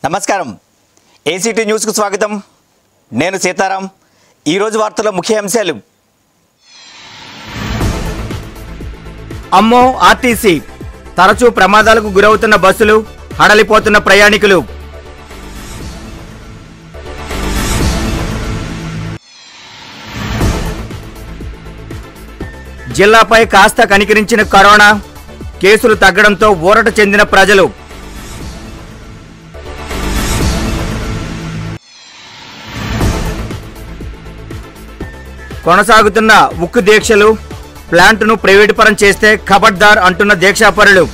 నమస్కారం ఏసీటీ న్యూస్కు స్వాగతం నేను సీతారాం ఈరోజు వార్తల ముఖ్య అంశాలు అమ్మో ఆర్టీసీ తరచూ ప్రమాదాలకు గురవుతున్న బస్సులు హడలిపోతున్న ప్రయాణికులు జిల్లాపై కాస్త కనికరించిన కరోనా కేసులు తగ్గడంతో ఊరట చెందిన ప్రజలు కొనసాగుతున్న ఉక్కు దీక్షలు ప్లాంటును ప్రైవేటు పరం చేస్తే ఖబర్దార్ అంటున్న దీక్షాపరులు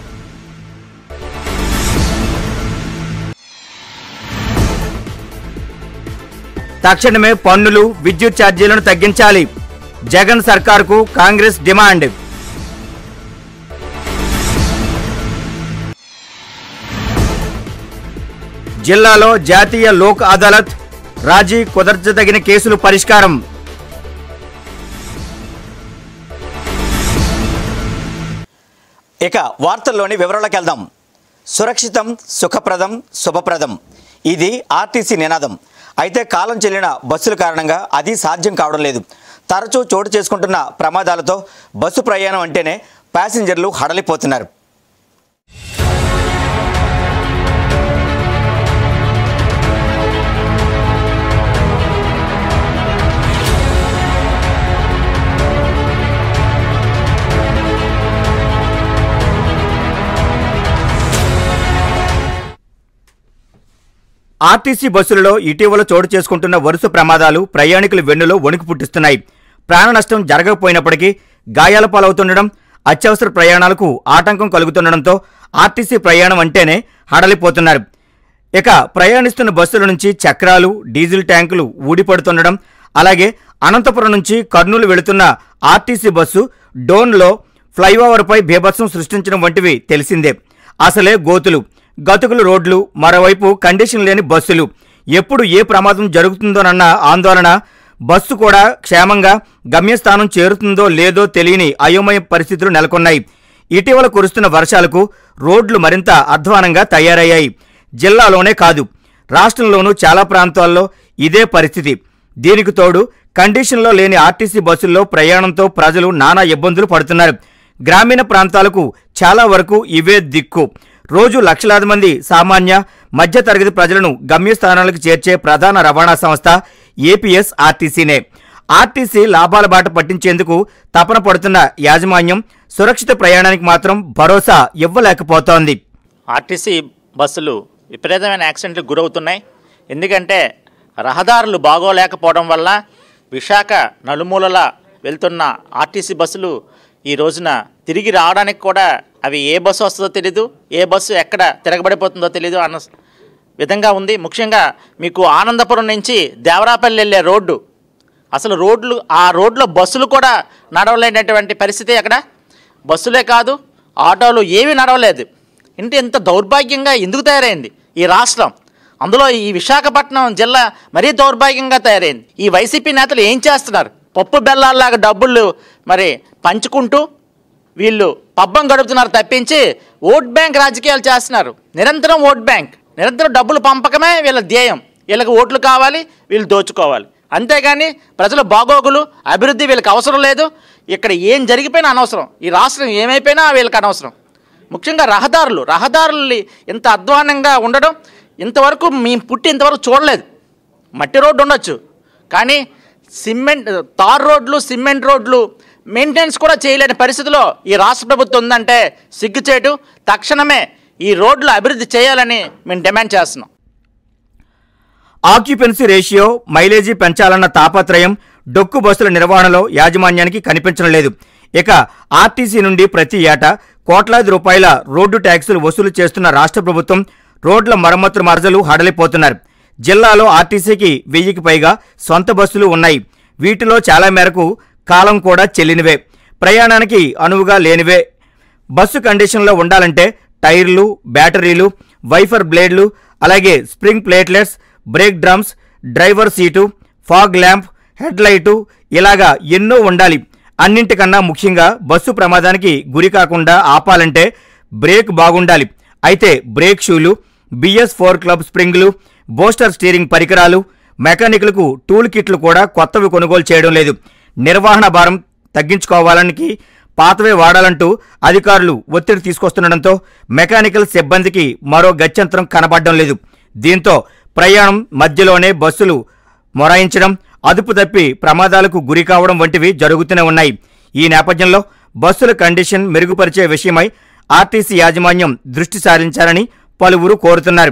తక్షణమే పన్నులు విద్యుత్ ఛార్జీలను తగ్గించాలి జగన్ సర్కార్కు కాంగ్రెస్ డిమాండ్ జిల్లాలో జాతీయ లోక్ అదాలత్ రాజీ కుదర్చదగిన కేసులు పరిష్కారం ఇక వార్తల్లోని వివరాలకు వెళ్దాం సురక్షితం సుఖప్రదం శుభప్రదం ఇది ఆర్టీసీ నినాదం అయితే కాలం చెల్లిన బస్సుల కారణంగా అది సాధ్యం కావడం లేదు తరచూ చోటు చేసుకుంటున్న ప్రమాదాలతో బస్సు ప్రయాణం అంటేనే ప్యాసింజర్లు హడలిపోతున్నారు ఆర్టీసీ బస్సులలో ఇటీవల చోటు చేసుకుంటున్న వరుస ప్రమాదాలు ప్రయాణికుల వెన్నులో వణుకు పుట్టిస్తున్నాయి ప్రాణ నష్టం జరగకపోయినప్పటికీ గాయాల పాలవుతుండడం అత్యవసర ప్రయాణాలకు ఆటంకం కలుగుతుండడంతో ఆర్టీసీ ప్రయాణం అంటేనే హడలిపోతున్నారు ఇక ప్రయాణిస్తున్న బస్సుల నుంచి చక్రాలు డీజిల్ ట్యాంకులు ఊడిపడుతుండడం అలాగే అనంతపురం నుంచి కర్నూలు వెళుతున్న ఆర్టీసీ బస్సు డోన్లో ఫ్లైఓవర్పై బీభత్సం సృష్టించడం వంటివి తెలిసిందే అసలే గోతులు గతుకులు రోడ్లు మరోవైపు కండిషన్ లేని బస్సులు ఎప్పుడు ఏ ప్రమాదం జరుగుతుందోనన్న ఆందోళన బస్సు కూడా క్షేమంగా గమ్యస్థానం చేరుతుందో లేదో తెలియని అయోమయ పరిస్థితులు నెలకొన్నాయి ఇటీవల కురుస్తున్న వర్షాలకు రోడ్లు మరింత అధ్వానంగా తయారయ్యాయి జిల్లాలోనే కాదు రాష్ట్రంలోనూ చాలా ప్రాంతాల్లో ఇదే పరిస్థితి దీనికి తోడు కండిషన్లో లేని ఆర్టీసీ బస్సుల్లో ప్రయాణంతో ప్రజలు నానా ఇబ్బందులు పడుతున్నారు గ్రామీణ ప్రాంతాలకు చాలా వరకు ఇవే దిక్కు రోజు లక్షలాది మంది సామాన్య మధ్యతరగతి ప్రజలను గమ్యస్థానాలకు చేర్చే ప్రధాన రవాణా సంస్థ ఏపీఎస్ ఆర్టీసీనే ఆర్టీసీ లాభాల బాట పట్టించేందుకు తపన పడుతున్న యాజమాన్యం సురక్షిత ప్రయాణానికి మాత్రం భరోసా ఇవ్వలేకపోతోంది ఆర్టీసీ బస్సులు విపరీతమైన యాక్సిడెంట్లకు గురవుతున్నాయి ఎందుకంటే రహదారులు బాగోలేకపోవడం వల్ల విశాఖ నలుమూలల వెళ్తున్న ఆర్టీసీ బస్సులు ఈ రోజున తిరిగి రావడానికి కూడా అవి ఏ బస్సు వస్తుందో తెలీదు ఏ బస్సు ఎక్కడ తిరగబడిపోతుందో తెలీదు అన్న విధంగా ఉంది ముఖ్యంగా మీకు ఆనందపురం నుంచి దేవరాపల్లి వెళ్ళే రోడ్డు అసలు రోడ్లు ఆ రోడ్లో బస్సులు కూడా నడవలేనటువంటి పరిస్థితి అక్కడ బస్సులే కాదు ఆటోలు ఏమీ నడవలేదు ఇంటి ఎంత దౌర్భాగ్యంగా ఎందుకు తయారైంది ఈ రాష్ట్రం అందులో ఈ విశాఖపట్నం జిల్లా మరీ దౌర్భాగ్యంగా తయారైంది ఈ వైసీపీ నేతలు ఏం చేస్తున్నారు పప్పు బెల్లాల్లాగా డబ్బులు మరి పంచుకుంటూ వీళ్ళు పబ్బం గడుపుతున్నారు తప్పించి ఓట్ బ్యాంక్ రాజకీయాలు చేస్తున్నారు నిరంతరం ఓట్ బ్యాంక్ నిరంతరం డబ్బులు పంపకమే వీళ్ళ ధ్యేయం వీళ్ళకి ఓట్లు కావాలి వీళ్ళు దోచుకోవాలి అంతేగాని ప్రజల బాగోగులు అభివృద్ధి వీళ్ళకి అవసరం లేదు ఇక్కడ ఏం జరిగిపోయినా అనవసరం ఈ రాష్ట్రం ఏమైపోయినా వీళ్ళకి అనవసరం ముఖ్యంగా రహదారులు రహదారులు ఇంత అధ్వానంగా ఉండడం ఇంతవరకు మేము పుట్టి ఇంతవరకు చూడలేదు మట్టి రోడ్డు ఉండొచ్చు కానీ సిమెంట్ తార్ రోడ్లు సిమెంట్ రోడ్లు మెయింటెనెన్స్ కూడా చేయలేని పరిస్థితిలో ఈ రాష్ట్ర ప్రభుత్వం ఉందంటే సిగ్గుచేటు తక్షణమే ఈ రోడ్లు అభివృద్ధి చేయాలని మేము డిమాండ్ చేస్తున్నాం ఆక్యుపెన్సీ రేషియో మైలేజీ పెంచాలన్న తాపత్రయం డొక్కు బస్సుల నిర్వహణలో యాజమాన్యానికి కనిపించడం లేదు ఇక ఆర్టీసీ నుండి ప్రతి ఏటా కోట్లాది రూపాయల రోడ్డు ట్యాక్సులు వసూలు చేస్తున్న రాష్ట్ర ప్రభుత్వం రోడ్ల మరమ్మతుల మరజలు హడలిపోతున్నారు జిల్లాలో ఆర్టీసీకి వెయ్యికి పైగా సొంత బస్సులు ఉన్నాయి వీటిలో చాలా మేరకు కాలం కూడా చెల్లినవే ప్రయాణానికి అనువుగా లేనివే బస్సు కండిషన్లో ఉండాలంటే టైర్లు బ్యాటరీలు వైఫర్ బ్లేడ్లు అలాగే spring platelets brake drums driver seat fog lamp head light ఇలాగా ఎన్నో ఉండాలి అన్నింటికన్నా ముఖ్యంగా బస్సు ప్రమాదానికి గురి కాకుండా ఆపాలంటే బ్రేక్ బాగుండాలి అయితే బ్రేక్ షూలు బిఎస్ ఫోర్ క్లబ్ స్ప్రింగ్లు బోస్టర్ స్టీరింగ్ పరికరాలు మెకానిక్లకు టూల్ కిట్లు కూడా కొత్తవి కొనుగోలు చేయడం లేదు నిర్వహణ భారం తగ్గించుకోవాలనికి పాతవే వాడాలంటూ అధికారులు ఒత్తిడి తీసుకొస్తుండటంతో మెకానికల్ సిబ్బందికి మరో గత్యంతరం కనబడడం లేదు దీంతో ప్రయాణం మధ్యలోనే బస్సులు మొరాయించడం అదుపు తప్పి ప్రమాదాలకు గురి కావడం వంటివి జరుగుతూనే ఉన్నాయి ఈ నేపథ్యంలో బస్సుల కండిషన్ మెరుగుపరిచే విషయమై ఆర్టీసీ యాజమాన్యం దృష్టి సారించాలని పలువురు కోరుతున్నారు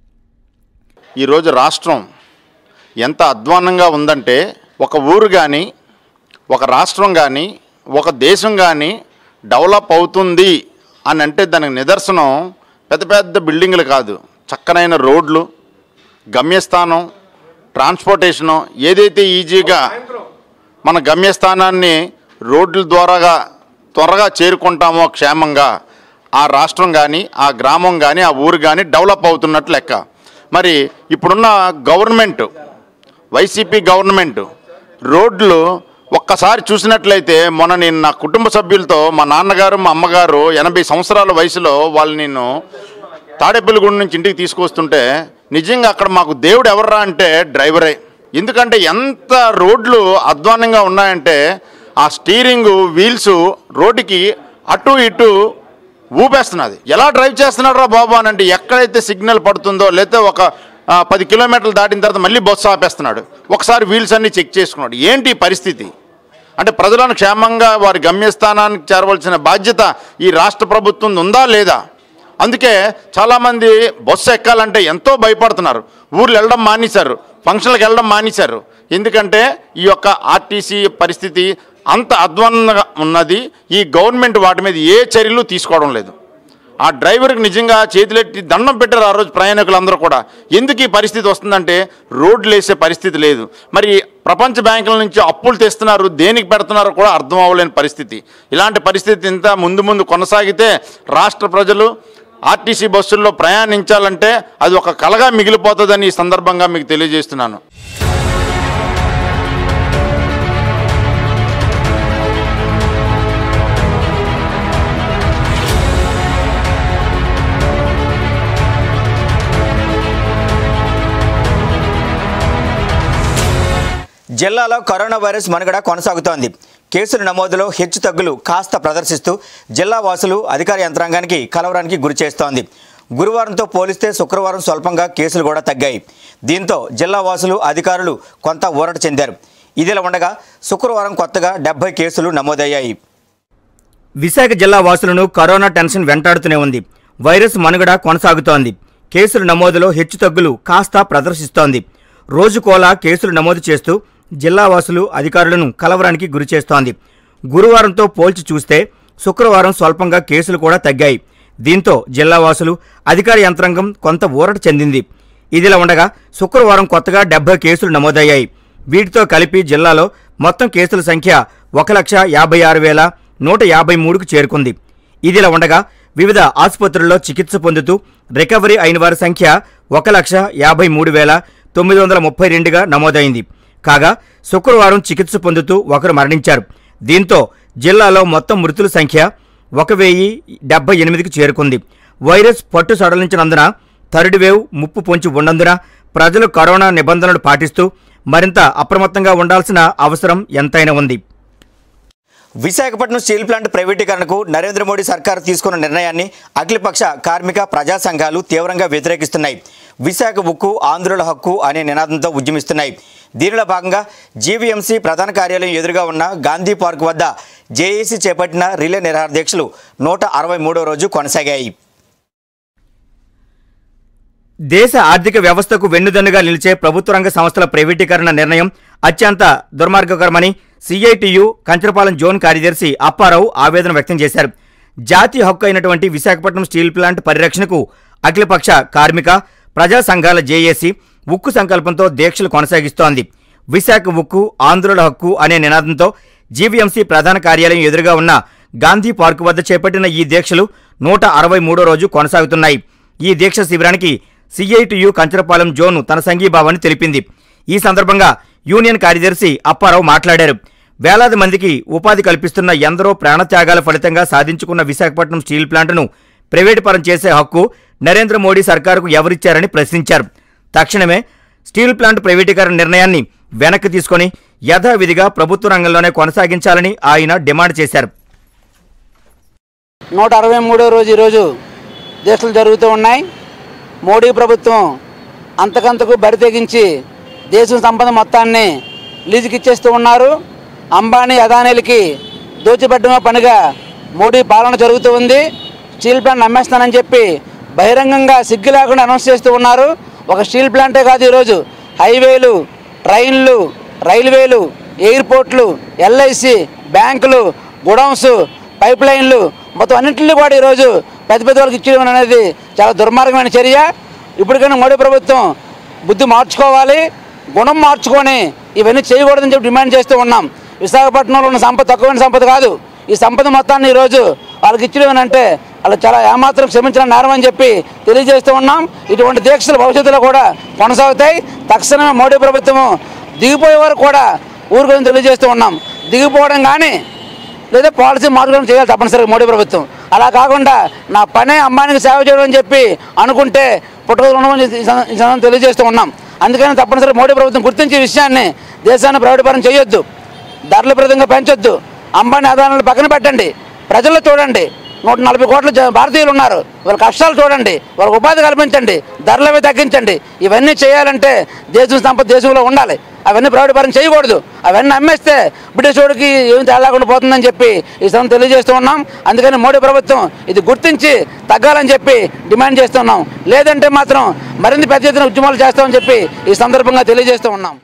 ఈరోజు రాష్ట్రం ఎంత అధ్వాన్నంగా ఉందంటే ఒక ఊరు కానీ ఒక రాష్ట్రం కానీ ఒక దేశం కానీ డెవలప్ అవుతుంది అని అంటే దానికి నిదర్శనం పెద్ద పెద్ద బిల్డింగ్లు కాదు చక్కనైన రోడ్లు గమ్యస్థానం ట్రాన్స్పోర్టేషను ఏదైతే ఈజీగా మన గమ్యస్థానాన్ని రోడ్ల ద్వారాగా త్వరగా చేరుకుంటామో క్షేమంగా ఆ రాష్ట్రం కానీ ఆ గ్రామం కానీ ఆ ఊరు కానీ డెవలప్ అవుతున్నట్లు లెక్క మరి ఇప్పుడున్న గవర్నమెంట్ వైసీపీ గవర్నమెంట్ రోడ్లు ఒక్కసారి చూసినట్లయితే మొన్న నేను నా కుటుంబ సభ్యులతో మా నాన్నగారు మా అమ్మగారు ఎనభై సంవత్సరాల వయసులో వాళ్ళు నేను తాడేపల్లిగూడ నుంచి ఇంటికి తీసుకొస్తుంటే నిజంగా అక్కడ మాకు దేవుడు ఎవర్రా అంటే డ్రైవరే ఎందుకంటే ఎంత రోడ్లు అధ్వానంగా ఉన్నాయంటే ఆ స్టీరింగ్ వీల్స్ రోడ్డుకి అటు ఇటు ఊపేస్తున్నది ఎలా డ్రైవ్ చేస్తున్నాడు రా బాబు అని అంటే ఎక్కడైతే సిగ్నల్ పడుతుందో లేకపోతే ఒక ఆ, పది కిలోమీటర్లు దాటిన తర్వాత మళ్ళీ బస్సు ఆపేస్తున్నాడు ఒకసారి వీల్స్ అన్ని చెక్ చేసుకున్నాడు ఏంటి ఈ పరిస్థితి అంటే ప్రజలను క్షేమంగా వారి గమ్యస్థానానికి చేరవలసిన బాధ్యత ఈ రాష్ట్ర ప్రభుత్వం ఉందా లేదా అందుకే చాలామంది బస్సు ఎక్కాలంటే ఎంతో భయపడుతున్నారు ఊర్లు వెళ్ళడం మానేశారు ఫంక్షన్లకు వెళ్ళడం మానేశారు ఎందుకంటే ఈ యొక్క ఆర్టీసీ పరిస్థితి అంత అధ్వానంగా ఉన్నది ఈ గవర్నమెంట్ వాటి మీద ఏ చర్యలు తీసుకోవడం లేదు ఆ డ్రైవర్కి నిజంగా చేతులెట్టి దండం పెట్టారు ఆ రోజు ప్రయాణికులందరూ కూడా ఎందుకు ఈ పరిస్థితి వస్తుందంటే రోడ్లు వేసే పరిస్థితి లేదు మరి ప్రపంచ బ్యాంకుల నుంచి అప్పులు తెస్తున్నారు దేనికి పెడుతున్నారో కూడా అర్థం అవ్వలేని పరిస్థితి ఇలాంటి పరిస్థితి ఇంత ముందు ముందు కొనసాగితే రాష్ట్ర ప్రజలు ఆర్టీసీ బస్సుల్లో ప్రయాణించాలంటే అది ఒక కలగా మిగిలిపోతుందని ఈ సందర్భంగా మీకు తెలియజేస్తున్నాను జిల్లాలో కరోనా వైరస్ మనుగడ కొనసాగుతోంది కేసుల నమోదులో హెచ్చు తగ్గులు కాస్త ప్రదర్శిస్తూ జిల్లా వాసులు అధికార యంత్రాంగానికి కలవరానికి గురి చేస్తోంది గురువారంతో పోలిస్తే శుక్రవారం స్వల్పంగా కేసులు కూడా తగ్గాయి దీంతో జిల్లా వాసులు అధికారులు కొంత ఊరట చెందారు ఇదిలా ఉండగా శుక్రవారం కొత్తగా డెబ్బై కేసులు నమోదయ్యాయి విశాఖ జిల్లా వాసులను కరోనా టెన్షన్ వెంటాడుతూనే ఉంది వైరస్ మనుగడ కొనసాగుతోంది కేసుల నమోదులో హెచ్చుతగ్గులు కాస్త ప్రదర్శిస్తోంది రోజుకోలా కేసులు నమోదు చేస్తూ జిల్లా వాసులు అధికారులను కలవరానికి గురిచేస్తోంది గురువారంతో పోల్చి చూస్తే శుక్రవారం స్వల్పంగా కేసులు కూడా తగ్గాయి దీంతో జిల్లా వాసులు అధికార యంత్రాంగం కొంత ఊరట చెందింది ఇదిలా ఉండగా శుక్రవారం కొత్తగా డెబ్బై కేసులు నమోదయ్యాయి వీటితో కలిపి జిల్లాలో మొత్తం కేసుల సంఖ్య ఒక లక్ష యాభై ఆరు వేల నూట యాభై మూడుకు చేరుకుంది ఇదిలా ఉండగా వివిధ ఆసుపత్రుల్లో చికిత్స పొందుతూ రికవరీ అయిన వారి సంఖ్య ఒక లక్ష యాభై మూడు వేల తొమ్మిది వందల ముప్పై రెండుగా నమోదైంది కాగా శుక్రవారం చికిత్స పొందుతూ ఒకరు మరణించారు దీంతో జిల్లాలో మొత్తం మృతుల సంఖ్య ఒక వెయ్యి డెబ్బై ఎనిమిదికి చేరుకుంది వైరస్ పట్టు సడలించినందున థర్డ్ వేవ్ ముప్పు పొంచి ఉన్నందున ప్రజలు కరోనా నిబంధనలు పాటిస్తూ మరింత అప్రమత్తంగా ఉండాల్సిన అవసరం ఎంతైనా ఉంది విశాఖపట్నం స్టీల్ ప్లాంట్ ప్రైవేటీకరణకు నరేంద్ర మోడీ సర్కార్ తీసుకున్న నిర్ణయాన్ని అఖిలపక్ష కార్మిక ప్రజా సంఘాలు తీవ్రంగా వ్యతిరేకిస్తున్నాయి విశాఖ ఉక్కు ఆంధ్రుల హక్కు అనే నినాదంతో ఉద్యమిస్తున్నాయి దీనిలో భాగంగా జీవీఎంసీ ప్రధాన కార్యాలయం ఎదురుగా ఉన్న గాంధీ పార్క్ వద్ద జేఏసీ చేపట్టిన రిలే నిరాహార దీక్షలు నూట అరవై మూడో రోజు కొనసాగాయి దేశ ఆర్థిక వ్యవస్థకు వెన్నుదన్నుగా నిలిచే ప్రభుత్వ రంగ సంస్థల ప్రైవేటీకరణ నిర్ణయం అత్యంత దుర్మార్గకరమని సిఐటియు కంచరపాలెం జోన్ కార్యదర్శి అప్పారావు ఆవేదన వ్యక్తం చేశారు జాతీయ హక్కు అయినటువంటి విశాఖపట్నం స్టీల్ ప్లాంట్ పరిరక్షణకు అఖిలపక్ష కార్మిక ప్రజా సంఘాల జేఏసీ ఉక్కు సంకల్పంతో దీక్షలు కొనసాగిస్తోంది విశాఖ ఉక్కు ఆంధ్రుల హక్కు అనే నినాదంతో జీవీఎంసీ ప్రధాన కార్యాలయం ఎదురుగా ఉన్న గాంధీ పార్కు వద్ద చేపట్టిన ఈ దీక్షలు నూట అరవై మూడో రోజు కొనసాగుతున్నాయి ఈ దీక్ష శిబిరానికి సిఐటియు కంచరపాలెం జోను తన సంఘీభావాన్ని తెలిపింది ఈ సందర్భంగా యూనియన్ కార్యదర్శి అప్పారావు మాట్లాడారు వేలాది మందికి ఉపాధి కల్పిస్తున్న ఎందరో ప్రాణత్యాగాల ఫలితంగా సాధించుకున్న విశాఖపట్నం స్టీల్ ప్లాంట్ను ప్రైవేటు పరం చేసే హక్కు నరేంద్ర మోడీ సర్కారుకు ఎవరిచ్చారని ప్రశ్నించారు తక్షణమే స్టీల్ ప్లాంట్ ప్రైవేటీకరణ నిర్ణయాన్ని వెనక్కి తీసుకొని యథావిధిగా ప్రభుత్వ రంగంలోనే కొనసాగించాలని ఆయన డిమాండ్ చేశారు నూట అరవై మూడో రోజు ఈరోజు దేశాలు జరుగుతూ ఉన్నాయి మోడీ ప్రభుత్వం అంతకంతకు బరి తెగించి దేశం సంపద మొత్తాన్ని లీజుకి ఇచ్చేస్తూ ఉన్నారు అంబానీ అదానీలకి దోచిపెట్టడమే పనిగా మోడీ పాలన జరుగుతూ ఉంది స్టీల్ ప్లాంట్ అమ్మేస్తానని చెప్పి బహిరంగంగా సిగ్గు లేకుండా అనౌన్స్ చేస్తూ ఉన్నారు ఒక స్టీల్ ప్లాంటే కాదు ఈరోజు హైవేలు ట్రైన్లు రైల్వేలు ఎయిర్పోర్ట్లు ఎల్ఐసి బ్యాంకులు గుడౌన్స్ పైప్ లైన్లు మొత్తం అన్నింటినీ కూడా ఈరోజు పెద్ద పెద్ద వాళ్ళకి ఇచ్చేయడం అనేది చాలా దుర్మార్గమైన చర్య ఇప్పటికైనా మోడీ ప్రభుత్వం బుద్ధి మార్చుకోవాలి గుణం మార్చుకొని ఇవన్నీ చేయకూడదని చెప్పి డిమాండ్ చేస్తూ ఉన్నాం విశాఖపట్నంలో ఉన్న సంపద తక్కువైన సంపద కాదు ఈ సంపద మొత్తాన్ని ఈరోజు వాళ్ళకి ఇచ్చడం అంటే వాళ్ళు చాలా ఏమాత్రం క్షమించడం నేరం అని చెప్పి తెలియజేస్తూ ఉన్నాం ఇటువంటి దీక్షలు భవిష్యత్తులో కూడా కొనసాగుతాయి తక్షణమే మోడీ ప్రభుత్వము దిగిపోయే వరకు కూడా ఊరుకొని తెలియజేస్తూ ఉన్నాం దిగిపోవడం కానీ లేదా పాలసీ మార్పులను చేయాలి తప్పనిసరిగా మోడీ ప్రభుత్వం అలా కాకుండా నా పనే అమ్మాయికి సేవ చేయడం అని చెప్పి అనుకుంటే పుట్టుకలు ఉండమని ఈ సంద- ఈ సందర్భంగా తెలియజేస్తూ ఉన్నాం అందుకని తప్పనిసరిగా మోడీ ప్రభుత్వం గుర్తించే విషయాన్ని దేశాన్ని ప్రైవేటీకరణ చేయొద్దు ధరల విధంగా పెంచొద్దు అంబానీ ఆదాయాలను పక్కన పెట్టండి ప్రజల్లో చూడండి నూట నలభై కోట్ల జ- భారతీయులు ఉన్నారు వాళ్ళ కష్టాలు చూడండి వాళ్ళకి ఉపాధి కల్పించండి ధరలు అవి తగ్గించండి ఇవన్నీ చేయాలంటే దేశం సంపద దేశంలో ఉండాలి అవన్నీ ప్రైవేటీకరణ చేయకూడదు అవన్నీ అమ్మేస్తే బ్రిటిష్ వాడికి ఏం తేలాకుండా పోతుందని చెప్పి ఈ సమయం తెలియజేస్తూ ఉన్నాం అందుకని మోడీ ప్రభుత్వం ఇది గుర్తించి తగ్గాలని చెప్పి డిమాండ్ చేస్తున్నాం లేదంటే మాత్రం మరింత పెద్ద ఎత్తున ఉద్యమాలు చేస్తామని చెప్పి ఈ సందర్భంగా తెలియజేస్తూ ఉన్నాం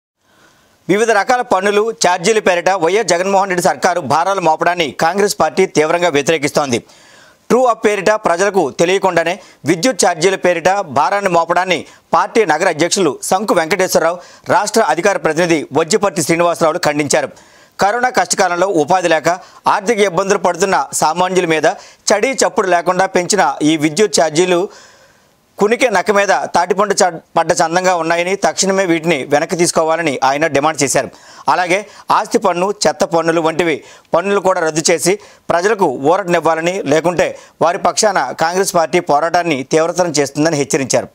వివిధ రకాల పన్నులు ఛార్జీల పేరిట వైఎస్ జగన్మోహన్ రెడ్డి సర్కారు భారాలు మోపడాన్ని కాంగ్రెస్ పార్టీ తీవ్రంగా వ్యతిరేకిస్తోంది ట్రూ అప్ పేరిట ప్రజలకు తెలియకుండానే విద్యుత్ ఛార్జీల పేరిట భారాన్ని మోపడాన్ని పార్టీ నగర అధ్యక్షులు సంకు వెంకటేశ్వరరావు రాష్ట్ర అధికార ప్రతినిధి వజ్జిపర్తి శ్రీనివాసరావులు ఖండించారు కరోనా కష్టకాలంలో ఉపాధి లేక ఆర్థిక ఇబ్బందులు పడుతున్న సామాన్యుల మీద చడి చప్పుడు లేకుండా పెంచిన ఈ విద్యుత్ ఛార్జీలు కునికే నక్క మీద తాటిపండు చ- పడ్డ చందంగా ఉన్నాయని తక్షణమే వీటిని వెనక్కి తీసుకోవాలని ఆయన డిమాండ్ చేశారు అలాగే ఆస్తి పన్ను చెత్త పన్నులు వంటివి పన్నులు కూడా రద్దు చేసి ప్రజలకు ఊరటనివ్వాలని లేకుంటే వారి పక్షాన కాంగ్రెస్ పార్టీ పోరాటాన్ని తీవ్రతరం చేస్తుందని హెచ్చరించారు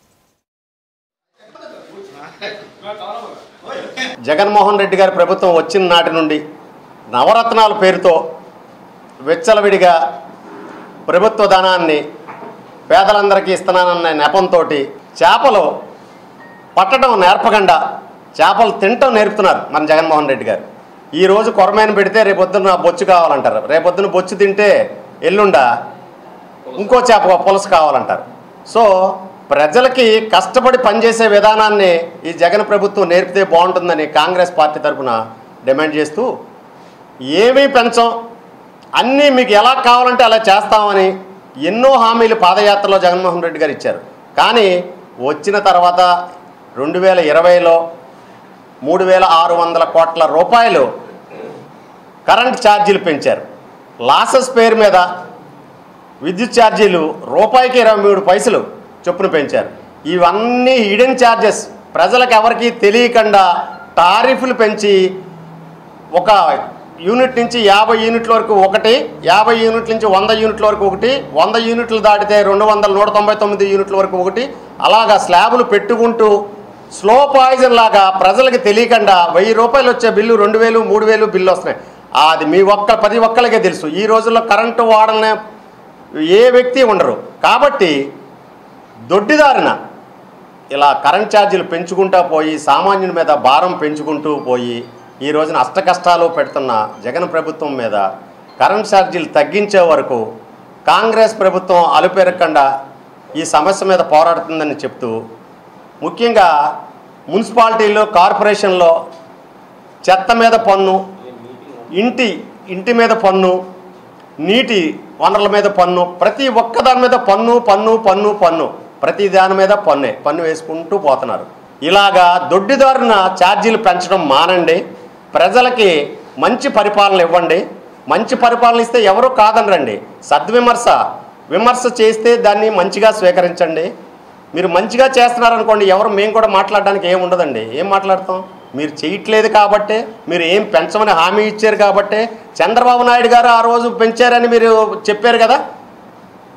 జగన్మోహన్ రెడ్డి గారి ప్రభుత్వం వచ్చిన నాటి నుండి నవరత్నాల పేరుతో వెచ్చలవిడిగా ప్రభుత్వ ధనాన్ని పేదలందరికీ ఇస్తున్నానన్న నెపంతో చేపలు పట్టడం నేర్పకుండా చేపలు తినటం నేర్పుతున్నారు మన జగన్మోహన్ రెడ్డి గారు ఈ రోజు కొరమైన పెడితే రేపొద్దున బొచ్చు కావాలంటారు రేపొద్దున బొచ్చు తింటే ఎల్లుండ ఇంకో చేప పులస కావాలంటారు సో ప్రజలకి కష్టపడి పనిచేసే విధానాన్ని ఈ జగన్ ప్రభుత్వం నేర్పితే బాగుంటుందని కాంగ్రెస్ పార్టీ తరఫున డిమాండ్ చేస్తూ ఏమీ పెంచం అన్నీ మీకు ఎలా కావాలంటే అలా చేస్తామని ఎన్నో హామీలు పాదయాత్రలో జగన్మోహన్ రెడ్డి గారు ఇచ్చారు కానీ వచ్చిన తర్వాత రెండు వేల ఇరవైలో మూడు వేల ఆరు వందల కోట్ల రూపాయలు కరెంట్ ఛార్జీలు పెంచారు లాసెస్ పేరు మీద విద్యుత్ ఛార్జీలు రూపాయికి ఇరవై మూడు పైసలు చొప్పున పెంచారు ఇవన్నీ హిడెన్ ఛార్జెస్ ప్రజలకు ఎవరికీ తెలియకుండా టారిఫ్లు పెంచి ఒక యూనిట్ నుంచి యాభై యూనిట్ల వరకు ఒకటి యాభై యూనిట్ల నుంచి వంద యూనిట్ల వరకు ఒకటి వంద యూనిట్లు దాటితే రెండు వందల నూట తొంభై తొమ్మిది యూనిట్ల వరకు ఒకటి అలాగా స్లాబులు పెట్టుకుంటూ స్లో పాయిజన్ లాగా ప్రజలకు తెలియకుండా వెయ్యి రూపాయలు వచ్చే బిల్లు రెండు వేలు మూడు వేలు బిల్లు వస్తున్నాయి అది మీ ఒక్క ప్రతి ఒక్కరికే తెలుసు ఈ రోజుల్లో కరెంటు వాడనే ఏ వ్యక్తి ఉండరు కాబట్టి దొడ్డిదారిన ఇలా కరెంట్ ఛార్జీలు పెంచుకుంటూ పోయి సామాన్యుని మీద భారం పెంచుకుంటూ పోయి ఈ రోజున అష్ట కష్టాలు పెడుతున్న జగన్ ప్రభుత్వం మీద కరెంట్ ఛార్జీలు తగ్గించే వరకు కాంగ్రెస్ ప్రభుత్వం అలుపెరగకుండా ఈ సమస్య మీద పోరాడుతుందని చెప్తూ ముఖ్యంగా మున్సిపాలిటీలో కార్పొరేషన్లో చెత్త మీద పన్ను ఇంటి ఇంటి మీద పన్ను నీటి వనరుల మీద పన్ను ప్రతి ఒక్క దాని మీద పన్ను పన్ను పన్ను పన్ను ప్రతి దాని మీద పన్నే పన్ను వేసుకుంటూ పోతున్నారు ఇలాగా దొడ్డిదారిన ఛార్జీలు పెంచడం మానండి ప్రజలకి మంచి పరిపాలన ఇవ్వండి మంచి పరిపాలన ఇస్తే ఎవరు కాదనరండి సద్విమర్శ విమర్శ చేస్తే దాన్ని మంచిగా స్వీకరించండి మీరు మంచిగా చేస్తున్నారనుకోండి ఎవరు మేము కూడా మాట్లాడడానికి ఏం ఉండదండి ఏం మాట్లాడతాం మీరు చేయట్లేదు కాబట్టే మీరు ఏం పెంచమని హామీ ఇచ్చారు కాబట్టే చంద్రబాబు నాయుడు గారు ఆ రోజు పెంచారని మీరు చెప్పారు కదా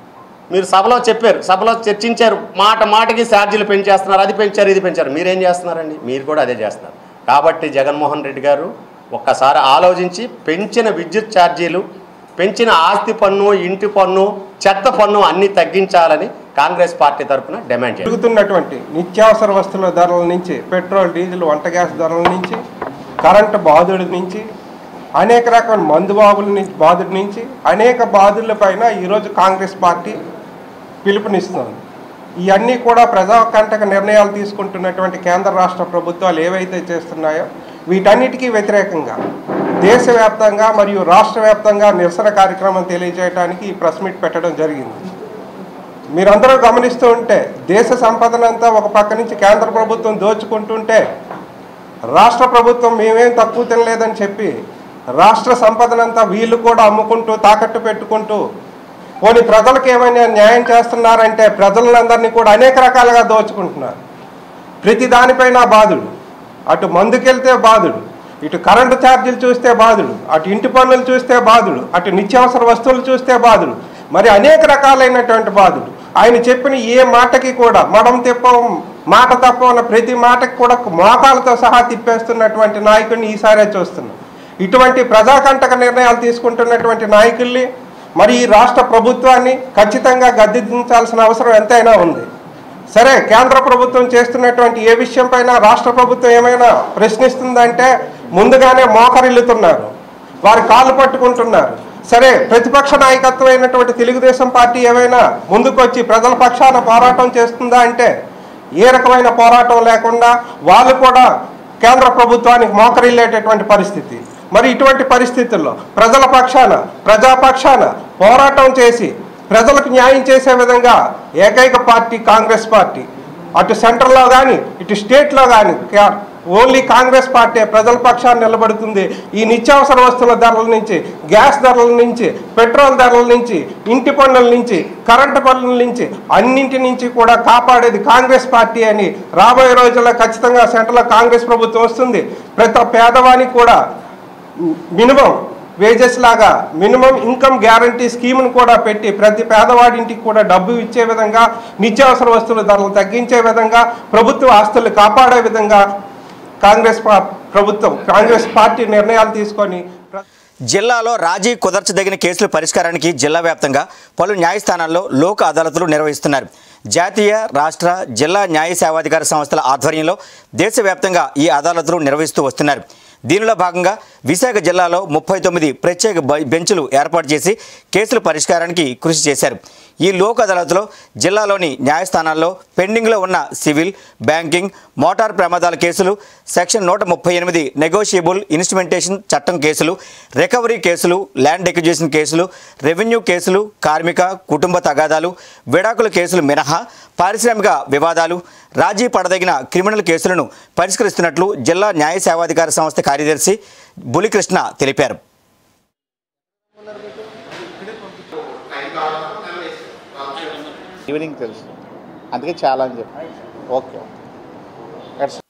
మీరు సభలో చెప్పారు సభలో చర్చించారు మాట మాటకి ఛార్జీలు పెంచేస్తున్నారు అది పెంచారు ఇది పెంచారు మీరేం చేస్తున్నారండి మీరు కూడా అదే చేస్తున్నారు కాబట్టి జగన్మోహన్ రెడ్డి గారు ఒక్కసారి ఆలోచించి పెంచిన విద్యుత్ ఛార్జీలు పెంచిన ఆస్తి పన్ను ఇంటి పన్ను చెత్త పన్ను అన్నీ తగ్గించాలని కాంగ్రెస్ పార్టీ తరఫున డిమాండ్ చేయాలి పెరుగుతున్నటువంటి నిత్యావసర వస్తువుల ధరల నుంచి పెట్రోల్ డీజిల్ వంట గ్యాస్ ధరల నుంచి కరెంటు బాధుడి నుంచి అనేక రకమైన మందు బాబుల నుంచి బాధుడి నుంచి అనేక బాధుల పైన ఈరోజు కాంగ్రెస్ పార్టీ పిలుపునిస్తుంది ఇవన్నీ కూడా ప్రజాకంటక నిర్ణయాలు తీసుకుంటున్నటువంటి కేంద్ర రాష్ట్ర ప్రభుత్వాలు ఏవైతే చేస్తున్నాయో వీటన్నిటికీ వ్యతిరేకంగా దేశవ్యాప్తంగా మరియు రాష్ట్ర వ్యాప్తంగా నిరసన కార్యక్రమం తెలియజేయడానికి ఈ ప్రెస్ మీట్ పెట్టడం జరిగింది మీరందరూ గమనిస్తూ ఉంటే దేశ సంపదనంతా ఒక పక్క నుంచి కేంద్ర ప్రభుత్వం దోచుకుంటుంటే రాష్ట్ర ప్రభుత్వం మేమేం తక్కువ తినలేదని చెప్పి రాష్ట్ర సంపదనంతా వీళ్ళు కూడా అమ్ముకుంటూ తాకట్టు పెట్టుకుంటూ పోనీ ప్రజలకు ఏమైనా న్యాయం చేస్తున్నారంటే ప్రజలందరినీ కూడా అనేక రకాలుగా దోచుకుంటున్నారు ప్రతి దానిపైన బాధుడు అటు మందుకెళ్తే బాధుడు ఇటు కరెంటు ఛార్జీలు చూస్తే బాధుడు అటు ఇంటి పన్నులు చూస్తే బాధుడు అటు నిత్యావసర వస్తువులు చూస్తే బాధుడు మరి అనేక రకాలైనటువంటి బాధుడు ఆయన చెప్పిన ఏ మాటకి కూడా మడం తిప్పం మాట తప్ప ప్రతి మాటకి కూడా మోకాలతో సహా తిప్పేస్తున్నటువంటి నాయకుడిని ఈసారే చూస్తున్నాం ఇటువంటి ప్రజాకంటక నిర్ణయాలు తీసుకుంటున్నటువంటి నాయకుల్ని మరి ఈ రాష్ట్ర ప్రభుత్వాన్ని ఖచ్చితంగా గద్దెదించాల్సిన అవసరం ఎంతైనా ఉంది సరే కేంద్ర ప్రభుత్వం చేస్తున్నటువంటి ఏ విషయం పైన రాష్ట్ర ప్రభుత్వం ఏమైనా ప్రశ్నిస్తుందంటే ముందుగానే మోకరిల్లుతున్నారు వారి కాళ్ళు పట్టుకుంటున్నారు సరే ప్రతిపక్ష నాయకత్వం అయినటువంటి తెలుగుదేశం పార్టీ ఏమైనా ముందుకొచ్చి ప్రజల పక్షాన పోరాటం చేస్తుందా అంటే ఏ రకమైన పోరాటం లేకుండా వాళ్ళు కూడా కేంద్ర ప్రభుత్వానికి మోకరిల్లేటటువంటి పరిస్థితి మరి ఇటువంటి పరిస్థితుల్లో ప్రజల పక్షాన ప్రజాపక్షాన పోరాటం చేసి ప్రజలకు న్యాయం చేసే విధంగా ఏకైక పార్టీ కాంగ్రెస్ పార్టీ అటు సెంట్రల్లో కానీ ఇటు స్టేట్లో కానీ ఓన్లీ కాంగ్రెస్ పార్టీ ప్రజల పక్షాన్ని నిలబడుతుంది ఈ నిత్యావసర వస్తువుల ధరల నుంచి గ్యాస్ ధరల నుంచి పెట్రోల్ ధరల నుంచి ఇంటి పన్నుల నుంచి కరెంటు పన్నుల నుంచి అన్నింటి నుంచి కూడా కాపాడేది కాంగ్రెస్ పార్టీ అని రాబోయే రోజుల్లో ఖచ్చితంగా సెంట్రల్లో కాంగ్రెస్ ప్రభుత్వం వస్తుంది ప్రతి పేదవానికి కూడా మినిమం వేజెస్ లాగా మినిమం ఇన్కమ్ గ్యారంటీ స్కీమ్ను కూడా పెట్టి ప్రతి పేదవాడింటికి కూడా డబ్బు ఇచ్చే విధంగా నిత్యావసర వస్తువుల ధరలు తగ్గించే విధంగా ప్రభుత్వ ఆస్తులు కాపాడే విధంగా కాంగ్రెస్ పా- ప్రభుత్వం కాంగ్రెస్ పార్టీ నిర్ణయాలు తీసుకొని ప్ర- జిల్లాలో రాజీ కుదర్చదగిన కేసుల పరిష్కారానికి జిల్లా వ్యాప్తంగా పలు న్యాయస్థానాల్లో లోక్ అదాలతులు నిర్వహిస్తున్నారు జాతీయ రాష్ట్ర జిల్లా న్యాయ సేవాధికార సంస్థల ఆధ్వర్యంలో దేశవ్యాప్తంగా ఈ అదాలతులు నిర్వహిస్తూ వస్తున్నారు దీనిలో భాగంగా విశాఖ జిల్లాలో ముప్పై తొమ్మిది ప్రత్యేక బ- బెంచులు ఏర్పాటు చేసి కేసుల పరిష్కారానికి కృషి చేశారు ఈ లోక్ అదాలత్లో జిల్లాలోని న్యాయస్థానాల్లో పెండింగ్లో ఉన్న సివిల్ బ్యాంకింగ్ మోటార్ ప్రమాదాల కేసులు సెక్షన్ నూట ముప్పై ఎనిమిది నెగోషియబుల్ ఇన్స్ట్రుమెంటేషన్ చట్టం కేసులు రికవరీ కేసులు ల్యాండ్ ఎక్విజిషన్ కేసులు రెవెన్యూ కేసులు కార్మిక కుటుంబ తగాదాలు విడాకుల కేసులు మినహా పారిశ్రామిక వివాదాలు రాజీ పడదగిన క్రిమినల్ కేసులను పరిష్కరిస్తున్నట్లు జిల్లా న్యాయ సేవాధికార సంస్థ కార్యదర్శి బులికృష్ణ తెలిపారు ఈవినింగ్ తెలుసు అందుకే చాలా అని చెప్పి ఓకే That's-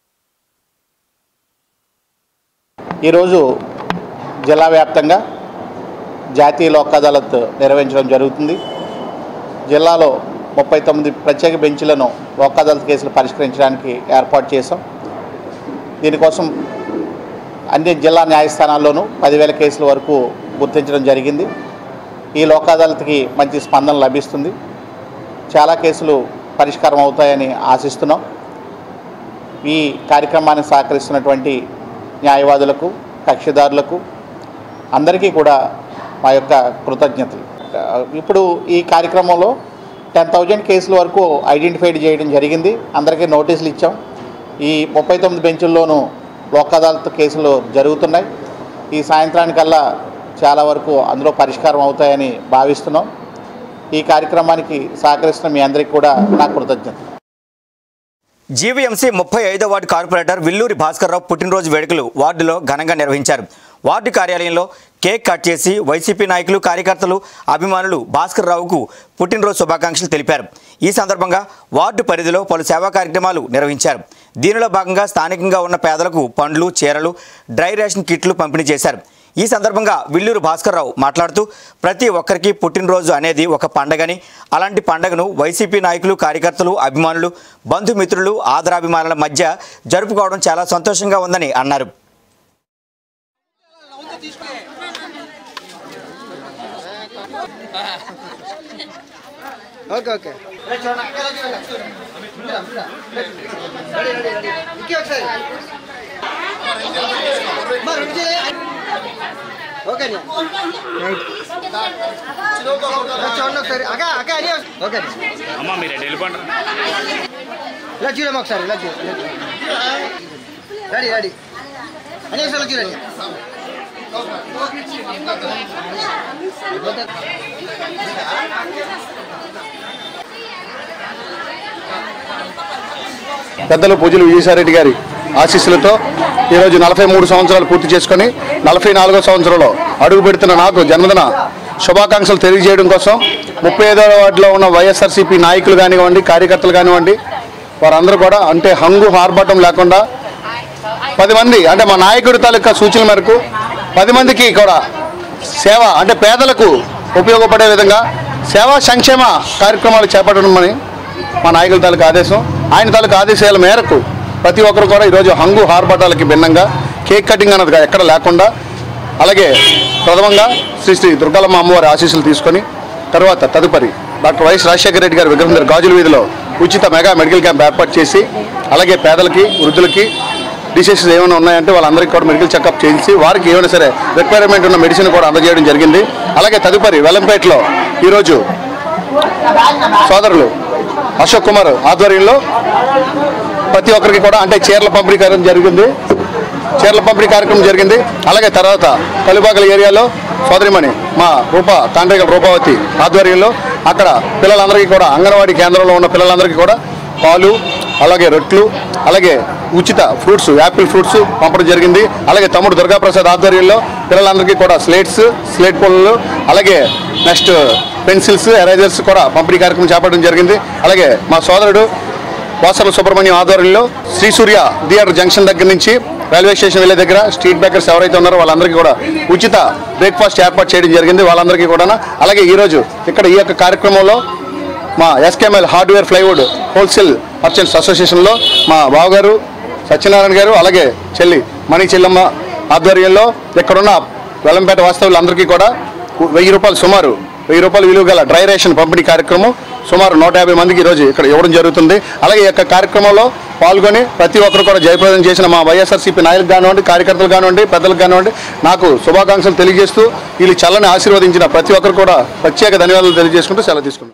ఈరోజు జిల్లా వ్యాప్తంగా జాతీయ లోక్ అదాలత్ నిర్వహించడం జరుగుతుంది జిల్లాలో ముప్పై తొమ్మిది ప్రత్యేక బెంచ్లను లోక్ అదాలత్ కేసులు పరిష్కరించడానికి ఏర్పాటు చేశాం దీనికోసం అన్ని జిల్లా న్యాయస్థానాల్లోనూ పదివేల కేసుల వరకు గుర్తించడం జరిగింది ఈ లోక్ అదాలత్కి మంచి స్పందన లభిస్తుంది చాలా కేసులు పరిష్కారం అవుతాయని ఆశిస్తున్నాం ఈ కార్యక్రమానికి సహకరిస్తున్నటువంటి న్యాయవాదులకు కక్షిదారులకు అందరికీ కూడా మా యొక్క కృతజ్ఞతలు ఆ, ఇప్పుడు ఈ కార్యక్రమంలో టెన్ థౌజండ్ కేసుల వరకు ఐడెంటిఫైడ్ చేయడం జరిగింది అందరికీ నోటీసులు ఇచ్చాం ఈ ముప్పై తొమ్మిది బెంచుల్లోనూ లోక్ అదాలత్ కేసులు జరుగుతున్నాయి ఈ సాయంత్రానికల్లా చాలా వరకు అందులో పరిష్కారం అవుతాయని భావిస్తున్నాం ఈ కార్యక్రమానికి సహకరిస్తున్న మీ అందరికీ కూడా నా కృతజ్ఞత జీవీఎంసీ ముప్పై ఐదో వార్డు కార్పొరేటర్ విల్లూరి భాస్కర్రావు పుట్టినరోజు వేడుకలు వార్డులో ఘనంగా నిర్వహించారు వార్డు కార్యాలయంలో కేక్ కట్ చేసి వైసీపీ నాయకులు కార్యకర్తలు అభిమానులు భాస్కర్ రావుకు పుట్టినరోజు శుభాకాంక్షలు తెలిపారు ఈ సందర్భంగా వార్డు పరిధిలో పలు సేవా కార్యక్రమాలు నిర్వహించారు దీనిలో భాగంగా స్థానికంగా ఉన్న పేదలకు పండ్లు చీరలు డ్రై రేషన్ కిట్లు పంపిణీ చేశారు ఈ సందర్భంగా విల్లూరు భాస్కర్రావు మాట్లాడుతూ ప్రతి ఒక్కరికి పుట్టినరోజు అనేది ఒక పండగని అలాంటి పండగను వైసీపీ నాయకులు కార్యకర్తలు అభిమానులు బంధుమిత్రులు ఆదరాభిమానుల మధ్య జరుపుకోవడం చాలా సంతోషంగా ఉందని అన్నారు ఓకే ఓకే ఓకే చూడండి ఒకసారి అక్క అక్క అని ఓకే అమ్మ మీరు వెళ్ళిపోండి ఇలా చూడమ్మా ఒకసారి ఇలా చూడు రెడీ రెడీ అని ఒకసారి చూడండి పెద్దలు పూజలు విజయసాయిరెడ్డి గారి ఆశీస్సులతో ఈరోజు నలభై మూడు సంవత్సరాలు పూర్తి చేసుకొని నలభై నాలుగో సంవత్సరంలో అడుగు పెడుతున్న నాకు జన్మదిన శుభాకాంక్షలు తెలియజేయడం కోసం ముప్పై ఐదో వార్డులో ఉన్న వైఎస్ఆర్సీపీ నాయకులు కానివ్వండి కార్యకర్తలు కానివ్వండి వారందరూ కూడా అంటే హంగు ఆర్భాటం లేకుండా పది మంది అంటే మా నాయకుడి తాలూకా సూచనల మేరకు పది మందికి కూడా సేవ అంటే పేదలకు ఉపయోగపడే విధంగా సేవా సంక్షేమ కార్యక్రమాలు చేపట్టడమని మా నాయకుల తాలూకా ఆదేశం ఆయన తాలూకా ఆదేశాల మేరకు ప్రతి ఒక్కరు కూడా ఈరోజు హంగు హార్బాటాలకి భిన్నంగా కేక్ కటింగ్ అన్నది ఎక్కడ లేకుండా అలాగే ప్రథమంగా శ్రీ శ్రీ దుర్గాలమ్మ అమ్మవారి ఆశీస్సులు తీసుకొని తర్వాత తదుపరి డాక్టర్ వైఎస్ రాజశేఖర రెడ్డి గారి విగ్రహం దగ్గర గాజుల వీధిలో ఉచిత మెగా మెడికల్ క్యాంప్ ఏర్పాటు చేసి అలాగే పేదలకి వృద్ధులకి డిసీజెస్ ఏమైనా ఉన్నాయంటే వాళ్ళందరికీ కూడా మెడికల్ చెకప్ చేయించి వారికి ఏమైనా సరే రిక్వైర్మెంట్ ఉన్న మెడిసిన్ కూడా అందజేయడం జరిగింది అలాగే తదుపరి వెల్లంపేటలో ఈరోజు సోదరులు అశోక్ కుమార్ ఆధ్వర్యంలో ప్రతి ఒక్కరికి కూడా అంటే చీరల పంపిణీ కార్యక్రమం జరిగింది చీరల పంపిణీ కార్యక్రమం జరిగింది అలాగే తర్వాత కలుబాగల ఏరియాలో సోదరిమణి మా రూప తాండ్రికల రూపావతి ఆధ్వర్యంలో అక్కడ పిల్లలందరికీ కూడా అంగన్వాడీ కేంద్రంలో ఉన్న పిల్లలందరికీ కూడా పాలు అలాగే రొట్లు అలాగే ఉచిత ఫ్రూట్స్ యాపిల్ ఫ్రూట్స్ పంపడం జరిగింది అలాగే తమ్ముడు దుర్గాప్రసాద్ ఆధ్వర్యంలో పిల్లలందరికీ కూడా స్లేట్స్ స్లేట్ పుల్లలు అలాగే నెక్స్ట్ పెన్సిల్స్ ఎరేజర్స్ కూడా పంపిణీ కార్యక్రమం చేపట్టడం జరిగింది అలాగే మా సోదరుడు వాసర్ల సుబ్రహ్మణ్యం ఆధ్వర్యంలో శ్రీ సూర్య థియేటర్ జంక్షన్ దగ్గర నుంచి రైల్వే స్టేషన్ వెళ్ళే దగ్గర స్ట్రీట్ బేకర్స్ ఎవరైతే ఉన్నారో వాళ్ళందరికీ కూడా ఉచిత బ్రేక్ఫాస్ట్ ఏర్పాటు చేయడం జరిగింది వాళ్ళందరికీ కూడా అలాగే ఈరోజు ఇక్కడ ఈ యొక్క కార్యక్రమంలో మా SKML hardware plywood wholesale merchants అసోసియేషన్లో మా బావగారు సత్యనారాయణ గారు అలాగే చెల్లి మణి చెల్లమ్మ ఆధ్వర్యంలో ఇక్కడున్న వెల్లంపేట వాస్తవులందరికీ కూడా వెయ్యి రూపాయలు సుమారు వెయ్యి రూపాయలు విలువ గల డ్రై రేషన్ పంపిణీ కార్యక్రమం సుమారు నూట యాభై మందికి ఈరోజు ఇక్కడ ఇవ్వడం జరుగుతుంది అలాగే ఈ యొక్క కార్యక్రమంలో పాల్గొని ప్రతి ఒక్కరు కూడా జయప్రదం చేసిన మా వైఎస్ఆర్సీపీ నాయకులు కానివ్వండి కార్యకర్తలు కానివ్వండి పెద్దలకు కానివ్వండి నాకు శుభాకాంక్షలు తెలియజేస్తూ వీళ్ళు చల్లని ఆశీర్వదించిన ప్రతి ఒక్కరు కూడా ప్రత్యేక ధన్యవాదాలు తెలియజేసుకుంటూ సెలవు తీసుకున్నాను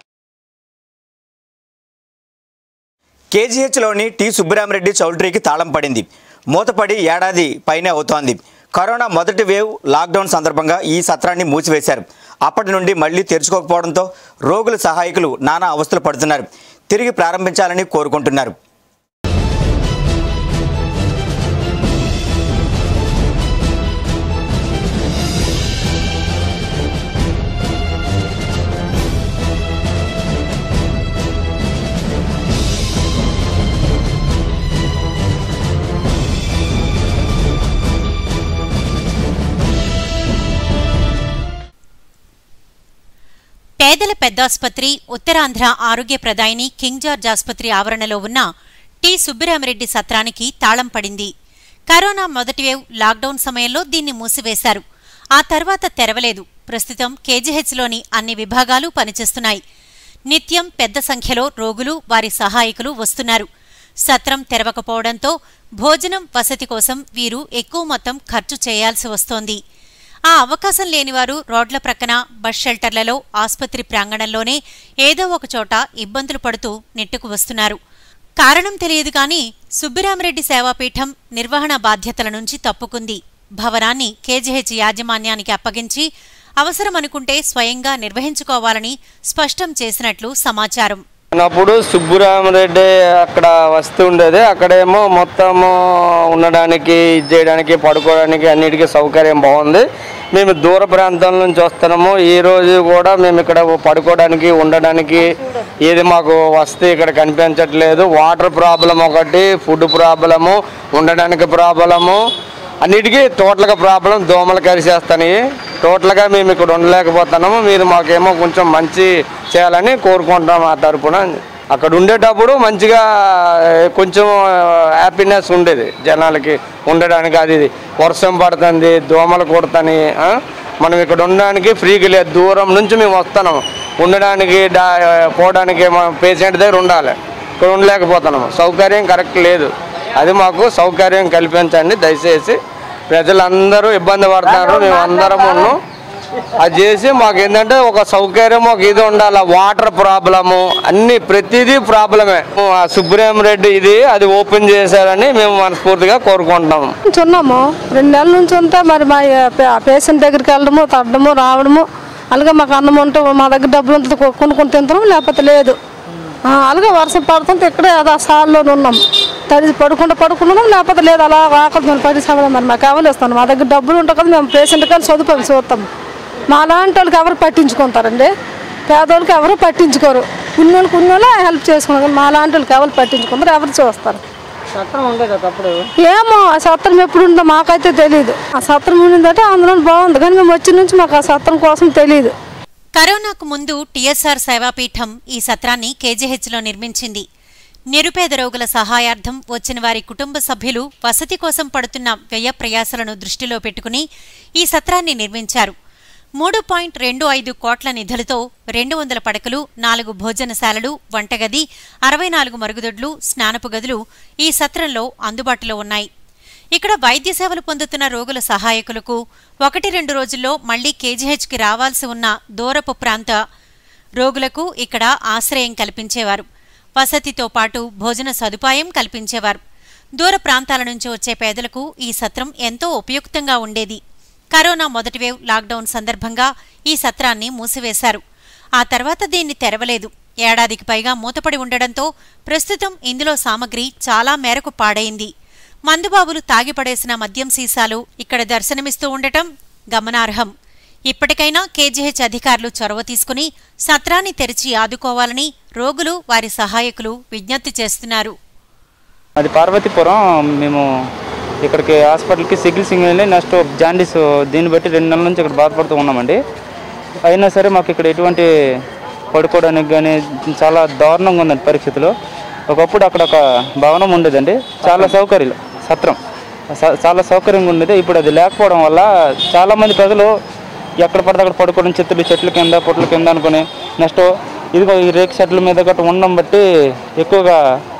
కేజీహెచ్లోని టి సుబ్బిరామరెడ్డి చౌల్ట్రీకి తాళం పడింది మూతపడి ఏడాది పైనే అవుతోంది కరోనా మొదటి వేవ్ లాక్డౌన్ సందర్భంగా ఈ సత్రాన్ని మూసివేశారు అప్పటి నుండి మళ్లీ తెరుచుకోకపోవడంతో రోగుల సహాయకులు నానా అవస్థలు పడుతున్నారు తిరిగి ప్రారంభించాలని కోరుకుంటున్నారు పేదల పెద్దాసుపత్రి ఉత్తరాంధ్ర ఆరోగ్య ప్రదాయిని కింగ్ జార్జ్ ఆసుపత్రి ఆవరణలో ఉన్న టి సుబ్బిరామిరెడ్డి సత్రానికి తాళం పడింది కరోనా మొదటి వేవ్ లాక్డౌన్ సమయంలో దీన్ని మూసివేశారు ఆ తర్వాత తెరవలేదు ప్రస్తుతం కేజీహెచ్లోని అన్ని విభాగాలు పనిచేస్తున్నాయి నిత్యం పెద్ద సంఖ్యలో రోగులు వారి సహాయకులు వస్తున్నారు సత్రం తెరవకపోవడంతో భోజనం వసతి కోసం వీరు ఎక్కువ మొత్తం ఖర్చు చేయాల్సి వస్తోంది ఆ అవకాశం లేనివారు రోడ్ల ప్రక్కన బస్ షెల్టర్లలో ఆసుపత్రి ప్రాంగణంలోనే ఏదో ఒక చోట ఇబ్బందులు పడుతూ నెట్టుకు వస్తున్నారు కారణం తెలియదు కానీ సుబ్బిరామరెడ్డి సేవాపీఠం నిర్వహణ బాధ్యతల నుంచి తప్పుకుంది భవనాన్ని కేజీహెచ్ యాజమాన్యానికి అప్పగించి అవసరమనుకుంటే స్వయంగా నిర్వహించుకోవాలని స్పష్టం చేసినట్లు సమాచారం అప్పుడు సుబ్బురామరెడ్డి అక్కడ వస్తూ ఉండేది అక్కడేమో మొత్తము ఉండడానికి ఇది చేయడానికి పడుకోవడానికి అన్నిటికీ సౌకర్యం బాగుంది మేము దూర ప్రాంతం నుంచి వస్తున్నాము ఈ రోజు కూడా మేము ఇక్కడ పడుకోవడానికి ఉండడానికి ఏది మాకు వస్తే ఇక్కడ కనిపించట్లేదు వాటర్ ప్రాబ్లం ఒకటి ఫుడ్ ప్రాబ్లము ఉండడానికి ప్రాబ్లము అన్నిటికీ టోటల్గా ప్రాబ్లం దోమలు కరిచేస్తాయి టోటల్గా మేము ఇక్కడ ఉండలేకపోతున్నాము మీరు మాకేమో కొంచెం మంచి చేయాలని కోరుకుంటాం ఆ తరపున అక్కడ ఉండేటప్పుడు మంచిగా ఆ, కొంచెం హ్యాపీనెస్ ఉండేది జనాలకి ఉండడానికి అది ఇది. వర్షం పడుతుంది దోమలు కొడుతాయి ఆ? మనం ఇక్కడ ఉండడానికి ఫ్రీగా లేదు దూరం నుంచి మేము వస్తున్నాం ఉండడానికి డా పోవడానికి పేషెంట్ దగ్గర ఉండాలి ఇక్కడ ఉండలేకపోతున్నాము సౌకర్యం కరెక్ట్ లేదు అది మాకు సౌకర్యం కల్పించండి దయచేసి ప్రజలందరూ ఇబ్బంది పడుతున్నారు మేము అందరం ఉన్నాం అది చేసి మాకు ఏంటంటే ఒక సౌకర్యం ఒక ఇది ఉండాలి వాటర్ ప్రాబ్లము అన్ని ప్రతిదీ ప్రాబ్లమే ఆ సుబ్రహ్మ రెడ్డి ఇది అది ఓపెన్ చేశారని మేము మనస్ఫూర్తిగా కోరుకుంటున్నాము నుంచి ఉన్నాము రెండు నెలల నుంచి ఉంటే మరి మా పే- పేషెంట్ దగ్గరికి వెళ్ళడము తగ్గడము రావడము అలాగే మాకు అన్నం ఉంటే మా దగ్గర డబ్బులు ఉంటే కొ- కొనుక్కొని తింటాం లేకపోతే లేదు ఆ, అలాగే వర్షం పడుతుంటే ఇక్కడే అది ఆ సాల్లో ఉన్నాం తడి పడుకుంటూ పడుకున్నాం లేకపోతే లేదు అలా ఆకలి మేము పడి సమయం మరి మాకు ఎవరు ఇస్తాను మా దగ్గర డబ్బులు ఉంటాయి కదా మేము పేషెంట్ కానీ చదువుతాం చూస్తాం మా లాంటి వాళ్ళకి ఎవరు పట్టించుకుంటారండి పేదోళ్ళకి ఎవరు పట్టించుకోరు ఉన్నోళ్ళకి ఉన్నోళ్ళే హెల్ప్ చేసుకున్నారు మా లాంటి వాళ్ళకి ఎవరు పట్టించుకుంటారు ఎవరు చూస్తారు ఏమో ఆ సత్రం ఎప్పుడు ఉందో మాకైతే తెలియదు ఆ సత్రం ఉండిందంటే అందులో బాగుంది కానీ మేము వచ్చిన నుంచి మాకు ఆ సత్రం కోసం తెలియదు కరోనాకు ముందు టీఎస్ఆర్ సేవాపీఠం ఈ సత్రాన్ని కేజీహెచ్లో నిర్మించింది నిరుపేద రోగుల సహాయార్థం వచ్చిన వారి కుటుంబ సభ్యులు వసతి కోసం పడుతున్న వ్యయ ప్రయాసలను దృష్టిలో పెట్టుకుని ఈ సత్రాన్ని నిర్మించారు మూడు పాయింట్ రెండు ఐదు కోట్ల నిధులతో రెండు వందల పడకలు నాలుగు భోజనశాలలు వంటగది అరవై నాలుగు మరుగుదొడ్లు స్నానపు గదులు ఈ సత్రంలో అందుబాటులో ఉన్నాయి ఇక్కడ వైద్య సేవలు పొందుతున్న రోగుల సహాయకులకు ఒకటి రెండు రోజుల్లో మళ్లీ కేజీహెచ్కి రావాల్సి ఉన్న దూరపు ప్రాంత రోగులకు ఇక్కడ ఆశ్రయం కల్పించేవారు వసతితో పాటు భోజన సదుపాయం కల్పించేవారు దూర ప్రాంతాల నుంచి వచ్చే పేదలకు ఈ సత్రం ఎంతో ఉపయుక్తంగా ఉండేది కరోనా మొదటి వేవ్ లాక్డౌన్ సందర్భంగా ఈ సత్రాన్ని మూసివేశారు ఆ తర్వాత దీన్ని తెరవలేదు ఏడాదికి పైగా మూతపడి ఉండడంతో ప్రస్తుతం ఇందులో సామగ్రి చాలా మేరకు పాడైంది మందుబాబులు తాగిపడేసిన మద్యం సీసాలు ఇక్కడ దర్శనమిస్తూ ఉండటం గమనార్హం ఇప్పటికైనా కేజీహెచ్ అధికారులు చొరవ తీసుకుని సత్రాన్ని తెరిచి ఆదుకోవాలని రోగులు వారి సహాయకులు విజ్ఞప్తి చేస్తున్నారు అది పార్వతీపురం మేము ఇక్కడికి హాస్పిటల్కి సిగిల్సింగ్ వెళ్ళి నెక్స్ట్ జాండీస్ దీన్ని బట్టి రెండు నెలల నుంచి ఇక్కడ బాధపడుతూ ఉన్నామండి అయినా సరే మాకు ఇక్కడ ఎటువంటి పడుకోవడానికి కానీ చాలా దారుణంగా ఉందండి పరిస్థితులు ఒకప్పుడు అక్కడ ఒక భవనం ఉండేదండి చాలా సౌకర్యాలు సత్రం స- చాలా సౌకర్యంగా ఉండేది ఇప్పుడు అది లేకపోవడం వల్ల చాలామంది ప్రజలు ఎక్కడ పడితే అక్కడ పడుకోవడం చెట్లు చెట్ల కింద పొట్ల కింద అనుకుని నెక్స్ట్ ఇదిగో ఈ రేక్ చెట్ల మీద గట్రా ఉండడం బట్టి ఎక్కువగా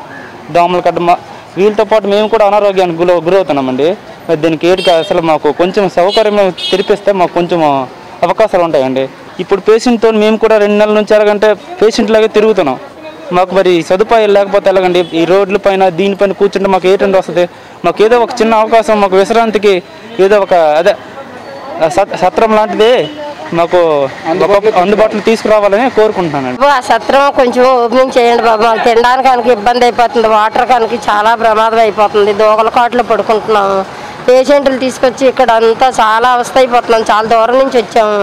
దోమలు కట్టమ వీళ్ళతో పాటు మేము కూడా అనారోగ్యానికి గురవు గురవుతున్నామండి మరి దీనికి ఏటికి అసలు మాకు కొంచెం సౌకర్యం తెరిపిస్తే మాకు కొంచెం అవకాశాలు ఉంటాయండి ఇప్పుడు పేషెంట్తో మేము కూడా రెండు నెలల నుంచి ఎలాగంటే పేషెంట్ లాగే తిరుగుతున్నాం మాకు మరి సదుపాయాలు లేకపోతే ఎలాగండి ఈ రోడ్ల పైన దీనిపైన కూర్చుంటే మాకు ఏంటంటే వస్తుంది మాకు ఏదో ఒక చిన్న అవకాశం మాకు విశ్రాంతికి ఏదో ఒక అదే సత్- సత్రం లాంటిది మాకు ఒక అందుబాటులో తీసుకురావాలని కోరుకుంటున్నానండి బాబు, ఆ సత్రం కొంచెం ఓపెనింగ్ చేయండి బాబు మాకు తినడానికి కనుక ఇబ్బంది అయిపోతుంది వాటర్ కనుక చాలా ప్రమాదం అయిపోతుంది దోగల కాట్లో పడుకుంటున్నాము పేషెంట్లు తీసుకొచ్చి ఇక్కడ అంతా చాలా అవస్థ అయిపోతున్నాం చాలా దూరం నుంచి వచ్చాము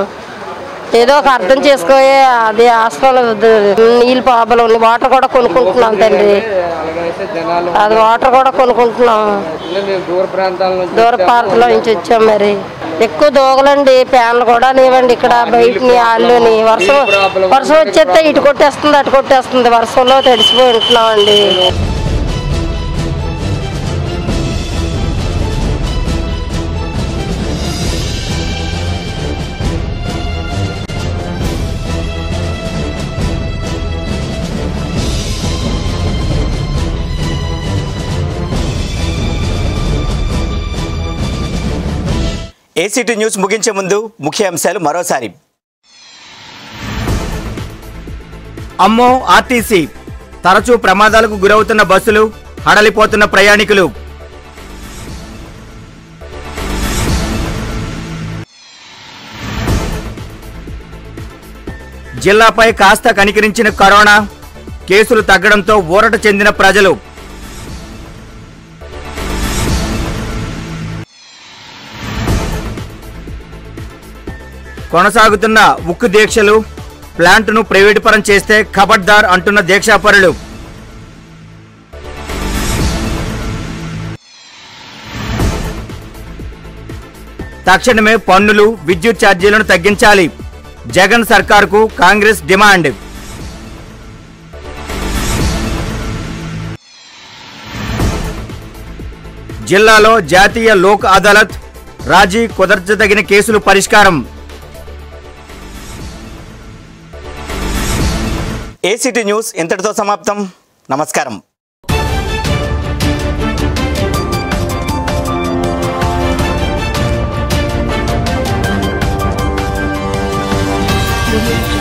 ఏదో ఒక అర్థం చేసుకోయే అది హాస్పిటల్ నీళ్ళు ప్రాబ్లం ఉంది వాటర్ కూడా కొనుక్కుంటున్నాం తండ్రి అది వాటర్ కూడా కొనుక్కుంటున్నాం దూర ప్రాంతాల నుంచి దూర పార్కులో నుంచి వచ్చాం మరి ఎక్కువ దోగలండి ఫ్యాన్లు కూడా లేవండి ఇక్కడ బయటని ఆళ్ళుని వర్షం వర్షం వచ్చేస్తే ఇటు కొట్టేస్తుంది అటు కొట్టేస్తుంది వర్షంలో తడిసిపోయి ఉంటున్నామండి ఏసీటీ న్యూస్ ముగించే ముందు ముఖ్య అంశాలు మరోసారి అమ్మో ఆర్టీసీ తరచూ ప్రమాదాలకు గురవుతున్న బస్సులు హడలిపోతున్న ప్రయాణికులు జిల్లాపై కాస్త కనికరించిన కరోనా కేసులు తగ్గడంతో ఊరట చెందిన ప్రజలు కొనసాగుతున్న ఉక్కు దీక్షలు ప్లాంటును ప్రైవేటు పరం చేస్తే ఖబర్దార్ అంటున్న దీక్షాపరులు తక్షణమే పన్నులు విద్యుత్ ఛార్జీలను తగ్గించాలి జగన్ సర్కార్కు కాంగ్రెస్ డిమాండ్ జిల్లాలో జాతీయ లోక్ అదాలత్ రాజీ కుదర్చదగిన కేసులు పరిష్కారం ఏసీటీ న్యూస్ ఇంతటితో సమాప్తం నమస్కారం Audio Jungle.